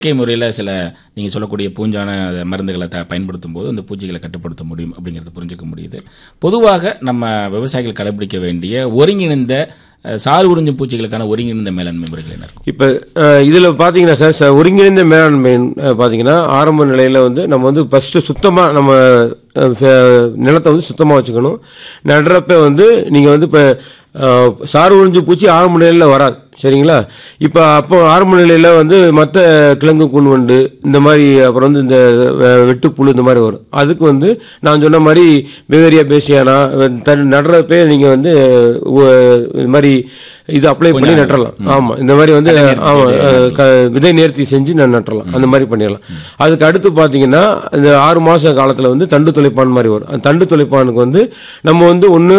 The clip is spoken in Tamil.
இயற்கை முறையில் சில நீங்கள் சொல்லக்கூடிய பூஞ்சான மருந்துகளை த பயன்படுத்தும் போது அந்த பூச்சிகளை கட்டுப்படுத்த முடியும் அப்படிங்கிறத புரிஞ்சுக்க முடியுது பொதுவாக நம்ம விவசாயிகள் கடைபிடிக்க வேண்டிய ஒருங்கிணைந்த அஹ், சாறு உறிஞ்சும் பூச்சிகளுக்கான ஒருங்கிணைந்த மேலாண்மை முறைகள் என்ன இருக்கும் இப்போ இதில் பார்த்தீங்கன்னா சார் ச- ஒருங்கிணைந்த மேலாண்மை அஹ், பார்த்தீங்கன்னா ஆரம்ப நிலையில் வந்து நம்ம வந்து ஃபஸ்ட்டு சுத்தமாக நம்ம அஹ், ஃப- நிலத்தை வந்து சுத்தமாக வச்சுக்கணும் நடுறப்ப வந்து நீங்கள் வந்து இப்போ சாறு உறிஞ்சு பூச்சி ஆரம்ப நிலையில் வராது சரிங்களா இப்போ அப்போ ஆரம்ப நிலையில் வந்து மற்ற கிழங்கு கூன்வண்டு இந்த மாதிரி அப்புறம் வந்து இந்த அஹ், வெட்டுப்புழு இந்த மாதிரி வரும் அதுக்கு வந்து நான் சொன்ன மாதிரி பெவேரியா பேசியானா தன் நடுறப்பே நீங்கள் வந்து அஹ், இது மாதிரி இது அப்ளை பண்ணி நட்டுறலாம் ஆமாம் இந்த மாதிரி வந்து ஆமாம் அஹ், க- விதை நேர்த்தி செஞ்சு நான் நட்டுறலாம் அந்த மாதிரி பண்ணிடலாம் அதுக்கு அடுத்து பார்த்தீங்கன்னா இந்த ஆறு மாத காலத்தில் வந்து தண்டு துளைப்பான் மாதிரி வரும் அந்த தண்டு துளைப்பானுக்கு வந்து நம்ம வந்து ஒன்று